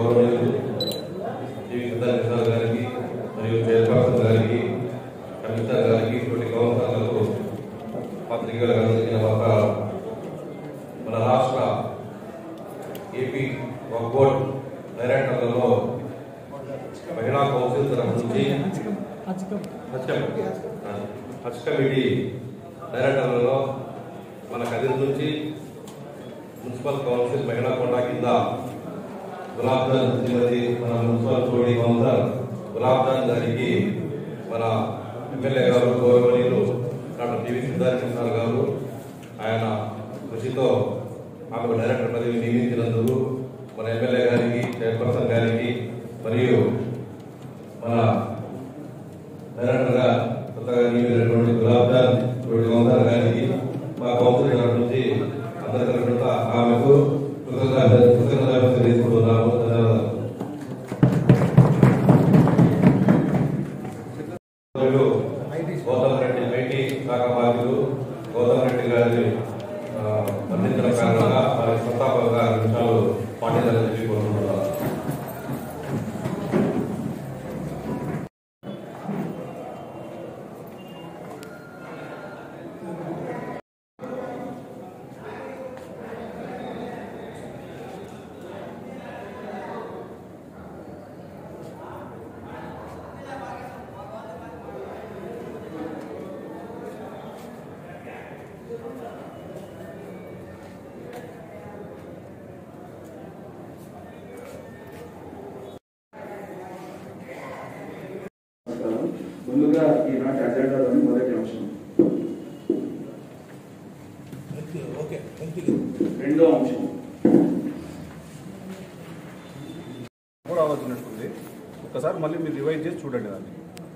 గౌరవనీయులు శ్రీ సిద్ధార్థ గారికి మరియు చైర్పర్సన్ గారికి కమిషనర్ గారికి తోటి కౌన్సిలర్లకు పత్రికలకు అందరికీ ఒక మన రాష్ట్ర ఏపీ ఒక బోర్డ్ డైరెక్టర్లలో మహిళా కౌన్సిల్ తరఫు నుంచి హజ్ కమిటీ ఆ, హజ్ కమిటీ డైరెక్టర్లలో మన కదిరి నుంచి మున్సిపల్ కౌన్సిల్ మహిళా కొండ కింద గులాబ్దాన్ శ్రీమతి మన మున్సిపల్ తోడి కౌన్సిలర్ గులాబ్దాన్ గారికి మన ఎమ్మెల్యే గారు గౌరవనీయులు డాక్టర్ టివి సిద్ధార్థ గారు ఆయన కృషితో ఆమెకు డైరెక్టర్ పదవి నియమించినందుకు మన ఎమ్మెల్యే గారికి చైర్పర్సన్ గారికి మరియు మన డైరెక్టర్ గా కొత్తగా నియమించినటువంటి గులాబ్దాన్ తోడి కౌన్సిలర్ గారికి మా కౌన్సిల్ తరఫు నుంచి అందరి తరఫున ఆమెకు కృతజ్ఞత కృతజ్ఞతలు తెలియజేసుకుంటున్నాము ధన్యవాదాలు మరియు గౌతమ్ రెడ్డి ఐటీ శాఖ బాధ్యులు గౌతమ్ రెడ్డి గారి ఆ, మరణించిన కారణంగా వారి సంతాపంగా రెండు నిమిషాలు పాటించాలని చెప్పి కోరుకుంటున్నాను నమస్కారం. ముందుగా ఈనాటి అజెండాలోని మొదటి అంశం రెండో అంశం కూడా వచ్చినట్టుంది ఒకసారి మళ్ళీ మీరు రివైజ్ చేసి చూడండి దాన్ని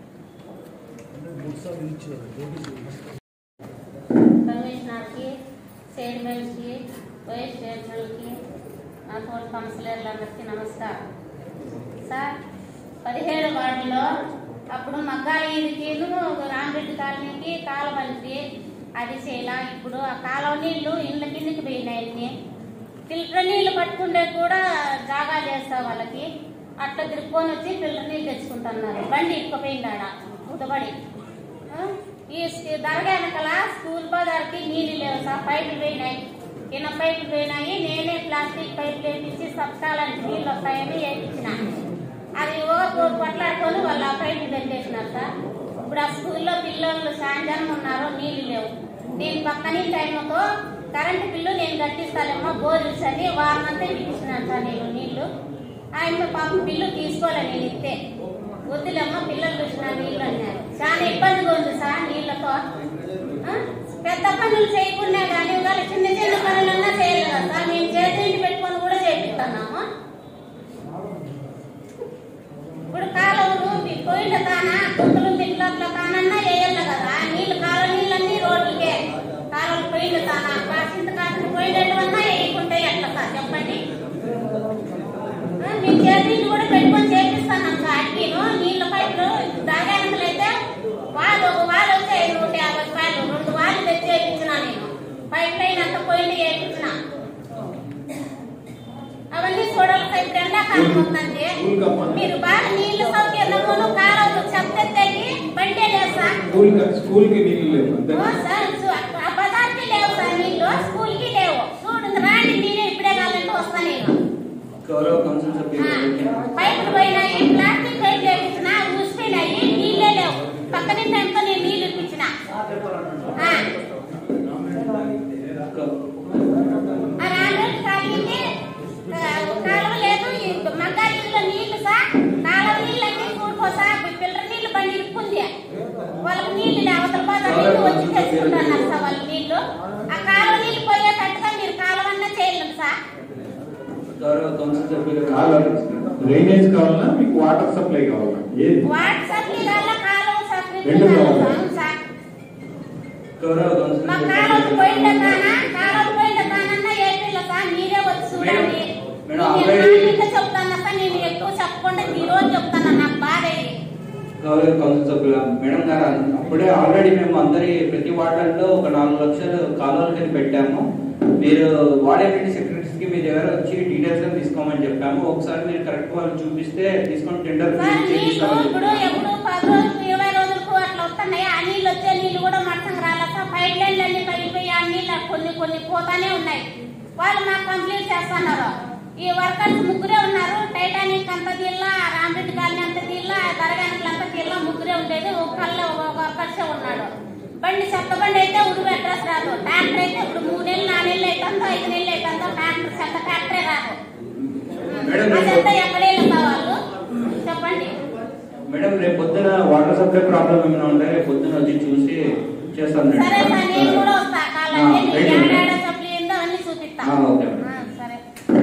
కమిషనర్కి చైర్మన్కి వైస్ చైర్మన్కి నా తోటి కౌన్సిలర్లందరికీ నమస్కారం సార్ పదిహేడు వార్డులో అప్పుడు మగ్గాల ఈదికి రామరెడ్డి కాలనీకి కాలవలికి అది చేయాల ఇప్పుడు ఆ కాలువ నీళ్లు ఇళ్ళ కిందకి పోయినాయి ఫిల్టర్ నీళ్లు పట్టుకుంటే కూడా జాగా చేస్తా వాళ్ళకి అట్లా తిరుక్కొని వచ్చి ఫిల్టర్ నీళ్ళు తెచ్చుకుంటున్నారు బండి ఇక్కుపోయింది ఆడ ఉతబడి ఆ? ఈ స్- దర్గా వెనకాల స్కూల్ బజార్కి నీళ్లు లేవు సార్ పైపులు పోయినాయి కింద పైపులు పోయినాయి నేనే ప్లాస్టిక్ పైపులు వేపించి సత్కాలానికి నీళ్ళు వస్తాయని వేయించిన అది ఒక కొట్లాడుకొని వాళ్ళు ఆ పైపులు పెట్టేసినారు సార్ ఇప్పుడు ఆ స్కూల్లో పిల్లలు సాయంత్రం ఉన్నారు నీళ్లు లేవు నేను పక్కనే టైంతో కరెంటు బిల్లు నేను కట్టిస్తానేమో బోర్స్ అని వారం అంతా ఇప్పించినాను సార్ నేను నీళ్లు ఆయన పాపం బిల్లు తీసుకోలే నేను ఇస్తే వద్దులేమ్మా పిల్లలు చూసిన నీళ్ళు అన్నారు చాలా ఇబ్బందిగా ఉంది సార్ నీళ్ళతో ఆ? పెద్ద పనులు చేయకుండా కానీ వాళ్ళ చిన్న చిన్న పనులన్నా చేయాలి కదా సార్ మేము చేతి పెట్టుకొని కూడా చేపిస్తున్నాము ఇప్పుడు కాలువలు మీ పోయిన తాన గుంతలు తిట్ల తానన్నా వేయాలి కదా నీళ్ళు కాలువ నీళ్ళన్నీ రోడ్లకే కాలువలు పోయిన తాన కాసింత కాసిన పోయినట్టువన్నా వేయకుంటే ఎట్లా సార్ చెప్పండి ఆ, మీ చేతిని కూడా పెట్టుకొని చేపిస్తాను సార్ అట్టిను నీళ్ళ పైపులు దాగానంతలు అయితే వాళ్ళు ఒక వాళ్ళు వచ్చి ఐదు నూట యాభై రూపాయలు రెండు వాళ్ళు తెచ్చి వేయించిన నేను పైప్ లైన్ అంత పోయింది వేయించిన అవన్నీ చూడాలి సార్ ఇప్పుడు ఎండాకాలం వస్తుంది మీరు బాగా నీళ్లు సౌకర్యమును కాలువలు చెప్తెత్తేకి బండే లేదు సార్ స్కూల్ స్కూల్ కి నీళ్ళు లేవు అంతే ఓ సార్ సు- ఆ బజార్కి లేవు సార్ నీళ్ళు స్కూల్ కి లేవు చూడు రాండి మీరే ఇప్పుడే కావాలంటే వస్తా నేను గౌరవ కౌన్సిల్ సభ్యులు ఆ, పైపులు పోయినాయి ప్లాస్టిక్ పైపులు వేయించిన ఊసిపోయినాయి నీళ్ళే లేవు పక్కన టైంతో నేను నీళ్ళు ఇప్పించిన ఆ, ఆ రాండ్రోజు కాలనీకి, ఆ, కాలువ లేదు ఈ మగ్గాలీలో నీళ్లు సార్ కాలువ నీళ్ళన్నీ కూడిపోసా పిల్లల నీళ్లు బండి ఇరుక్కుంది వాళ్ళకి నీళ్లు లేవు అవతల బాగా నీళ్లు వచ్చి తెచ్చుకుంటున్నారు సార్ వాళ్ళ నీళ్లు ఆ కాలువ నీళ్లు పోయేటట్టుగా మీరు కాలువన్నా చేయలేదు సార్ గౌరవ కౌన్సిల్ సభ్యులు కావాలి డ్రైనేజ్ కావాలా మీకు వాటర్ సప్లై కావాలా ఏది వాట్సాప్ వల్ల కాలువ రెండు కావాలి. సబ్స్క్రిప్షన్ సార్ గౌరవ కౌన్సిల్ మా కాలువలు పోయిన కానా కాలువలు పోయిన కానన్నా ఏపీలో సార్ మీరే వచ్చి చూడండి మేడం, నేను already- నాన్నకి చెప్తాను సార్ నేను ఎక్కువ చెప్పకుండా ఈ రోజు చెప్తాను నాకు బాధ ఇది. గౌరవ కౌన్సిల్ సభ్యుల మేడం గారు అప్పుడే ఆల్రెడీ మేము అందరి ప్రతి వార్డుల్లో ఒక నాలుగు లక్షలు కాలువల కింద పెట్టాము మీరు వాడేటువంటి సెక్రటరీస్ కి మీ దగ్గర వచ్చి డీటెయిల్స్ గా తీసుకోమని చెప్పాము ఒకసారి మీరు కరెక్ట్ వాళ్ళు చూపిస్తే తీసుకొని టెండర్ సార్ నీళ్లు చేపిస్తామని ఇప్పుడు చెప్పాము. ఎప్పుడు పది రోజులకు ఇరవై రోజులకు అట్లా వస్తున్నాయి ఆ నీళ్ళు వచ్చే నీళ్ళు కూడా మట్టం రాలే సార్ పైప్ లైన్లు అన్ని పగిలిపోయి ఆ నీళ్ళు కొన్ని కొన్ని పోతానే ఉన్నాయి వాళ్ళు మాకు కంప్లీట్ చేస్తున్నారు ఈ వర్కర్స్ ముగ్గురే ఉన్నారు టైటానిక్ అంత తీల్లా రామరెడ్డి కాలనీ అంత తీల్లా దరగానికి అంత తీల్లా ముగ్గురే ఉండేది ఒక కళ్ళ ఒక వర్కర్సే ఉన్నాడు బండి చెత్త బండి అయితే ఉడుగు అడ్రస్ రాదు ట్రాక్టర్ అయితే ఇప్పుడు మూడు నెలలు నాలుగు నెలలు అవుతుందో ఐదు నెలలు అవుతుందో ట్రాక్టర్ చెత్త ట్రాక్టరే రాదు మేడం, ఆ రేపు- చెత్త ఎక్కడే వాళ్ళు చెప్పండి మేడం రేపు పొద్దున వాటర్ సప్లై ప్రాబ్లం ఏమైనా ఉంటే రేపు పొద్దున వచ్చి చూసి చేస్తాను మేడం. సరే సార్ నేను కూడా వస్తా కావాలంటే ఆ, నీకు రైట్ మేడం. ఏడాడ సప్లీ ఏందో అన్ని చూపిస్తా ఆ, ఓకే మేడం. ఆ, సరే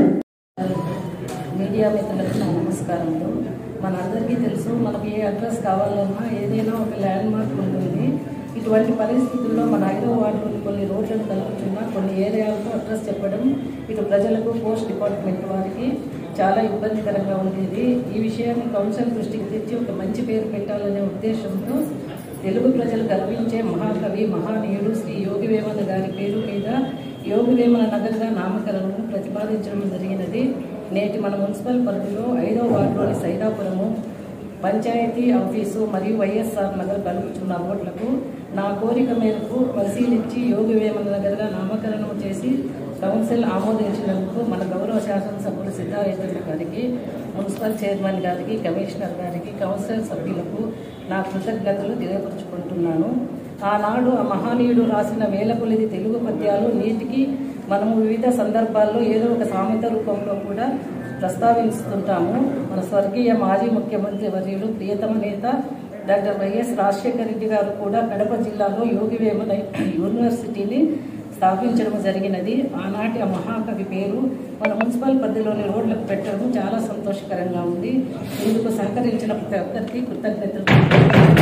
మీడియా మిత్రులకు నా నమస్కారములు మనందరికీ తెలుసు మనకి ఏ అడ్రస్ కావాలన్నా ఏదైనా ఒక ల్యాండ్ మార్క్ ఉంటుంది ఇటువంటి పరిస్థితుల్లో మన ఐదో వార్డులోని కొన్ని రోడ్లను కలుపుతున్నా కొన్ని ఏరియాలతో అడ్రస్ చెప్పడం ఇటు ప్రజలకు పోస్ట్ డిపార్ట్మెంట్ వారికి చాలా ఇబ్బందికరంగా ఉండేది ఈ విషయాన్ని కౌన్సిల్ దృష్టికి తెచ్చి ఒక మంచి పేరు పెట్టాలనే ఉద్దేశంతో తెలుగు ప్రజలు గర్వించే మహాకవి మహానీయుడు శ్రీ యోగి వేమన గారి పేరు మీద యోగి వేమన నగర్గా నామకరణను ప్రతిపాదించడం జరిగినది నేటి మన మున్సిపల్ పరిధిలో ఐదో వార్డులోని సైదాపురము పంచాయతీ ఆఫీసు మరియు వైఎస్ఆర్ నగర్ కలుపుతున్న రోడ్లకు నా కోరిక మేరకు పరిశీలించి యోగి వేమన నగర్గా నామకరణం చేసి కౌన్సిల్ ఆమోదించినందుకు మన గౌరవ శాసనసభ్యులు సిద్ధారెడ్డి గారికి మున్సిపల్ చైర్మన్ గారికి కమిషనర్ గారికి కౌన్సిల్ సభ్యులకు నా కృతజ్ఞతలు తెలియపరుచుకుంటున్నాను ఆనాడు ఆ మహనీయుడు రాసిన వేల కొలిది తెలుగు పద్యాలు నేటికి మనము వివిధ సందర్భాల్లో ఏదో ఒక సామెత రూపంలో కూడా ప్రస్తావిస్తుంటాము మన స్వర్గీయ మాజీ ముఖ్యమంత్రి వర్యులు ప్రియతమ నేత డాక్టర్ వైఎస్ రాజశేఖర రెడ్డి గారు కూడా కడప జిల్లాలో యోగి వేమన యూనివర్సిటీని స్థాపించడం జరిగినది ఆనాటి ఆ మహాకవి పేరు మన మున్సిపల్ పరిధిలోని రోడ్లకు పెట్టడం చాలా సంతోషకరంగా ఉంది ఇందుకు సహకరించిన ప్రతి ఒక్కరికి కృతజ్ఞతలు